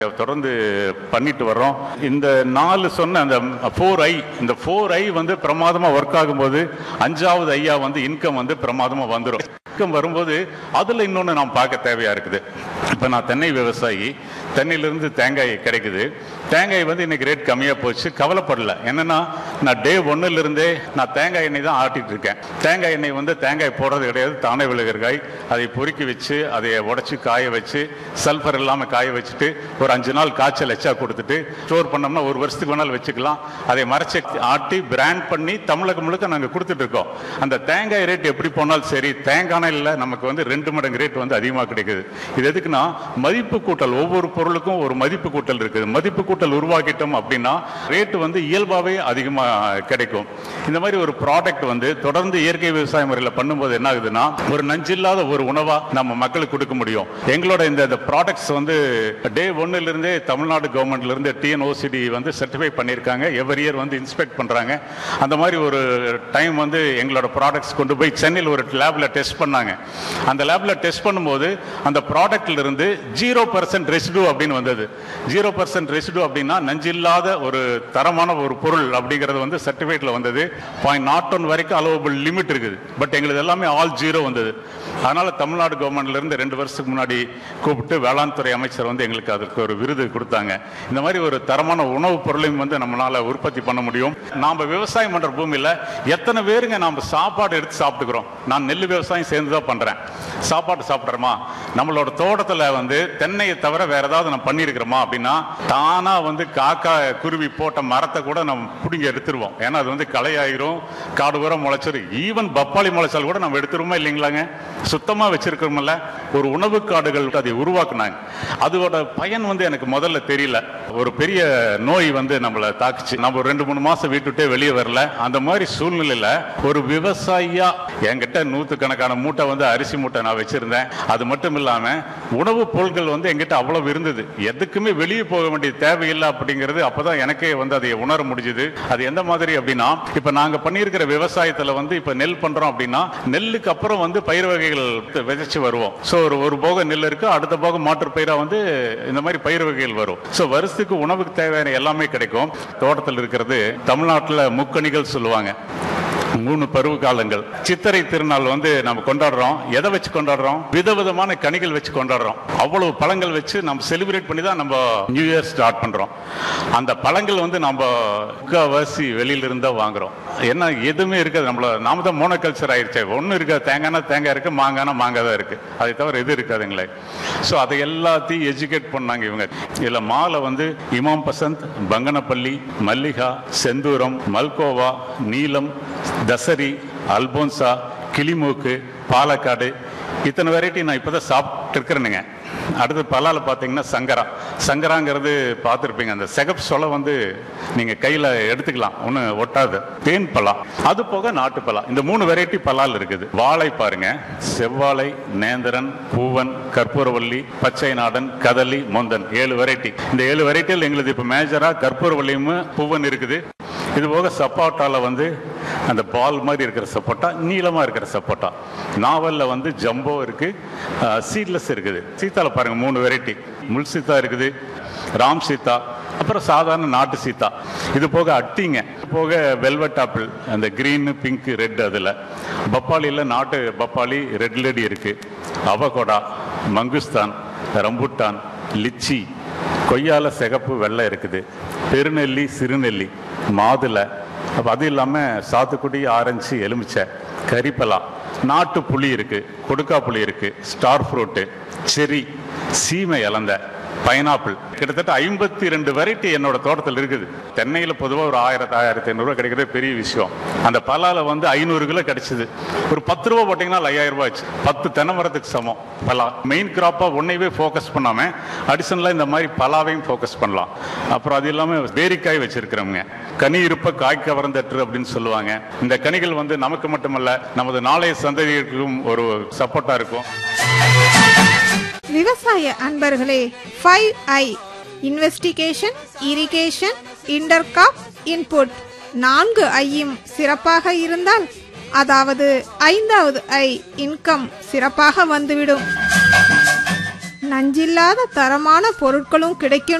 தொடர்ந்து பண்ணிட்டு வர்றோம் இந்த நாலு சொன்ன அந்த ஃபோர் ஐ இந்த ஃபோர் ஐ வந்து பிரமாதமா ஒர்க் ஆகும்போது அஞ்சாவது ஐயா வந்து இன்கம் வந்து பிரமாதமா வந்துடும் இன்கம் வரும்போது அதுல இன்னொன்னு நாம் பார்க்க தேவையா இருக்குது இப்ப நான் தென்னை விவசாயி தென்னையிலிருந்து தேங்காய் கிடைக்குது தேங்காய் வந்து இன்னைக்கு ரேட் கம்மியா போச்சு கவலைப்படல என்னன்னா நான் டே ஒன்னுல இருந்தே நான் தேங்காய் எண்ணெய் தான் ஆட்டிட்டு இருக்கேன் தேங்காய் எண்ணெய் வந்து தேங்காய் போடுறது கிடையாது தானே விழுகிற காய் அதை பொறுக்கி வச்சு அதை உடைச்சு காய வச்சு சல்ஃபர் இல்லாம காய வச்சுட்டு ஒரு அஞ்சு நாள் காய்ச்சல் எச்சா கொடுத்துட்டு ஸ்டோர் பண்ணோம்னா ஒரு வருஷத்துக்கு வேணாலும் வச்சுக்கலாம் அதை மறைச்சு ஆட்டி பிராண்ட் பண்ணி தமிழகம் முழுக்க நாங்க கொடுத்துட்டு இருக்கோம் அந்த தேங்காய் ரேட் எப்படி போனாலும் சரி தேங்காய் இல்லை நமக்கு வந்து ரெண்டு மடங்கு ரேட் வந்து அதிகமாக கிடைக்குது இது எதுக்குன்னா மதிப்பு கூட்டல் ஒவ்வொரு பொருளுக்கும் ஒரு மதிப்பு கூட்டல் இருக்குது மதிப்பு கூட்டல் உருவாக்கிட்டோம் அப்படின்னா ரேட் வந்து இயல்பாகவே அதிகமாக கிடைக்கும் இந்த மாதிரி ஒரு ப்ராடக்ட் வந்து தொடர்ந்து இயற்கை விவசாய முறையில் பண்ணும்போது என்ன ஆகுதுன்னா ஒரு நஞ்சில்லாத ஒரு உணவா நம்ம மக்களுக்கு கொடுக்க முடியும் எங்களோட இந்த ப்ராடக்ட்ஸ் வந்து டே ஒன்னுல இருந்தே தமிழ்நாடு கவர்மெண்ட்ல இருந்து டிஎன்ஓசிடி வந்து சர்டிஃபை பண்ணியிருக்காங்க எவ்ரி இயர் வந்து இன்ஸ்பெக்ட் பண்றாங்க அந்த மாதிரி ஒரு டைம் வந்து எங்களோட ப்ராடக்ட்ஸ் கொண்டு போய் சென்னையில் ஒரு லேப்ல டெஸ்ட் பண்ணாங்க அந்த லேப்ல டெஸ்ட் பண்ணும்போது அந்த ப்ராடக்ட்ல இருந்து ஜீரோ பர்சன்ட் ரெசிடு அப்படின்னு வந்தது ஜீரோ பர்சன்ட் ரெசிடு அப்படின்னா நஞ்சில்லாத ஒரு தரமான ஒரு பொருள் அப்படிங்கிறது வந்து சர்டிஃபிகேட்ல வந்தது பாயிண்ட் நாட் ஒன் வரைக்கும் அலோவபிள் லிமிட் இருக்குது பட் எங்களுக்கு எல்லாமே ஆல் ஜீரோ வந்தது அதனால தமிழ்நாடு கவர்மெண்ட்ல இருந்து ரெண்டு வருஷத்துக்கு முன்னாடி கூப்பிட்டு வேளாண் துறை அமைச்சர் வந்து எங்களுக்கு அதுக்கு ஒரு விருது கொடுத்தாங்க இந்த மாதிரி ஒரு தரமான உணவுப் பொருளையும் வந்து நம்மளால உற்பத்தி பண்ண முடியும் நாம விவசாயம் பண்ற பூமியில எத்தனை பேருங்க நாம சாப்பாடு எடுத்து சாப்பிட்டுக்கிறோம் நான் நெல் விவசாயம் சேர்ந்து தான் பண்றேன் சாப்பாடு சாப்பிட்றோமா நம்மளோட தோட்டத்துல வந்து தென்னையை தவிர வேற ஏதாவது நம்ம பண்ணியிருக்கிறோமா அப்படின்னா தானா வந்து காக்கா குருவி போட்ட மரத்தை கூட நம்ம பிடிங்கி எடுத்துருவோம் ஏன்னா அது வந்து களையாயிரும் காடு உரம் முளைச்சிரும் ஈவன் பப்பாளி முளைச்சால் கூட நம்ம எடுத்துருவோமா இல்லைங்களாங்க சுத்தமா வச்சிருக்கிறோம்ல ஒரு உணவு காடுகள் அதை உருவாக்குனாங்க அதோட பயன் வந்து எனக்கு முதல்ல தெரியல ஒரு பெரிய நோய் வந்து நம்மளை தாக்குச்சு நம்ம ஒரு ரெண்டு மூணு மாசம் வீட்டுட்டே வெளியே வரல அந்த மாதிரி சூழ்நிலையில ஒரு விவசாயியா என்கிட்ட நூத்துக்கணக்கான மூட்டை வந்து அரிசி மூட்டை நான் வச்சிருந்தேன் அது மட்டும் இல்லாம உணவுப் பொருட்கள் வந்து என்கிட்ட அவ்வளவு இருந்தது எதுக்குமே வெளியே போக வேண்டிய தேவையில்லை அப்படிங்கிறது அப்பதான் எனக்கே வந்து அதை உணர முடிஞ்சுது அது எந்த மாதிரி அப்படின்னா இப்ப நாங்க பண்ணியிருக்கிற விவசாயத்துல வந்து இப்ப நெல் பண்றோம் அப்படின்னா நெல்லுக்கு அப்புறம் வந்து பயிர் வகைகள் விதைச்சு வருவோம் சோ ஒரு ஒரு போக நெல் இருக்கு அடுத்த போக மாற்று பயிரா வந்து இந்த மாதிரி பயிர் வகைகள் வரும் சோ வருஷத்துக்கு உணவுக்கு தேவையான எல்லாமே கிடைக்கும் தோட்டத்தில் இருக்கிறது தமிழ்நாட்டுல முக்கணிகள் சொல்லுவாங்க மூணு பருவ காலங்கள் சித்திரை திருநாள் வந்து நம்ம கொண்டாடுறோம் எதை வச்சு கொண்டாடுறோம் விதவிதமான கனிகள் வச்சு கொண்டாடுறோம் அவ்வளவு பழங்கள் வச்சு நம்ம செலிப்ரேட் பண்ணி தான் நம்ம நியூ இயர் ஸ்டார்ட் பண்றோம் அந்த பழங்கள் வந்து நம்ம முக்காவாசி வெளியில இருந்தா வாங்குறோம் என்ன எதுவுமே இருக்காது நம்மள நாம தான் மோனோகல்ச்சர் ஆயிடுச்சு ஒன்றும் இருக்காது தேங்காய்னா தேங்காய் இருக்கு மாங்காய்னா மாங்காய் தான் இருக்கு அதை தவிர எது இருக்காதுங்களே ஸோ அதை எல்லாத்தையும் எஜுகேட் பண்ணாங்க இவங்க இதுல மாலை வந்து இமாம் பசந்த் பங்கனப்பள்ளி மல்லிகா செந்தூரம் மல்கோவா நீலம் தசரி அல்போன்சா கிளிமூக்கு பாலக்காடு இத்தனை வெரைட்டி நான் இப்போதான் சாப்பிட்டு இருக்கிறேனுங்க அடுத்து பலால பார்த்தீங்கன்னா சங்கரா சங்கராங்கிறது பார்த்துருப்பீங்க அந்த செகப் சொலை வந்து நீங்கள் கையில் எடுத்துக்கலாம் ஒன்றும் ஒட்டாது தேன் பலா அது போக நாட்டு பலா இந்த மூணு வெரைட்டி பலால் இருக்குது வாழை பாருங்க செவ்வாழை நேந்திரன் பூவன் கற்பூரவல்லி பச்சை நாடன் கதலி மொந்தன் ஏழு வெரைட்டி இந்த ஏழு வெரைட்டியில் எங்களுக்கு இப்போ மேஜராக கற்பூரவல்லியும் பூவன் இருக்குது இது போக சப்போட்டால வந்து அந்த பால் மாதிரி இருக்கிற சப்போட்டா நீளமா இருக்கிற சப்போட்டா நாவல்ல வந்து ஜம்போ இருக்கு சீட்லெஸ் இருக்குது சீத்தால பாருங்க மூணு வெரைட்டி முள் சீத்தா இருக்குது ராம் சீத்தா அப்புறம் சாதாரண நாட்டு சீத்தா இது போக அட்டிங்க இது போக வெல்வெட் ஆப்பிள் அந்த கிரீன் பிங்க் ரெட் அதில் பப்பாளியில் நாட்டு பப்பாளி ரெட் லேடி இருக்கு அவகோடா மங்குஸ்தான் ரம்புட்டான் லிச்சி கொய்யால சிகப்பு வெள்ளை இருக்குது பெருநெல்லி சிறுநெல்லி மாதுளை அப்போ அது இல்லாமல் சாத்துக்குடி ஆரஞ்சு எலுமிச்சை கரிப்பலா நாட்டு புளி இருக்கு கொடுக்கா புளி இருக்கு ஸ்டார் ஃப்ரூட்டு செரி சீமை இலந்த பைனாப்பிள் கிட்டத்தட்ட ஐம்பத்தி ரெண்டு வெரைட்டி என்னோட தோட்டத்தில் இருக்குது தென்னையில் பொதுவாக ஒரு ஆயிரத்தி ஆயிரத்தி ஐநூறுரூவா கிடைக்கிறது பெரிய விஷயம் அந்த பலால வந்து ஐநூறு கிலோ கிடைச்சது ஒரு பத்து ரூபா போட்டிங்கன்னா ஐயாயிரம் ரூபாய் ஆச்சு பத்து தென்னை மரத்துக்கு சமம் பலா மெயின் கிராப்பாக ஒன்றையவே ஃபோக்கஸ் பண்ணாமல் அடிஷனலாக இந்த மாதிரி பலாவையும் ஃபோக்கஸ் பண்ணலாம் அப்புறம் அது இல்லாமல் பேரிக்காய் வச்சிருக்கிறவங்க கனி இருப்ப காய் கவர்ந்தற்று அப்படின்னு சொல்லுவாங்க இந்த கனிகள் வந்து நமக்கு மட்டுமல்ல நமது நாளைய சந்ததிகளுக்கும் ஒரு சப்போர்ட்டா இருக்கும் விவசாய அன்பர்களே five I investigation irrigation intercrop input நான்கு ஐயும் சிறப்பாக இருந்தால் அதாவது ஐந்தாவது ஐ இன்கம் சிறப்பாக வந்துவிடும் நஞ்சில்லாத தரமான பொருட்களும் கிடைக்கும்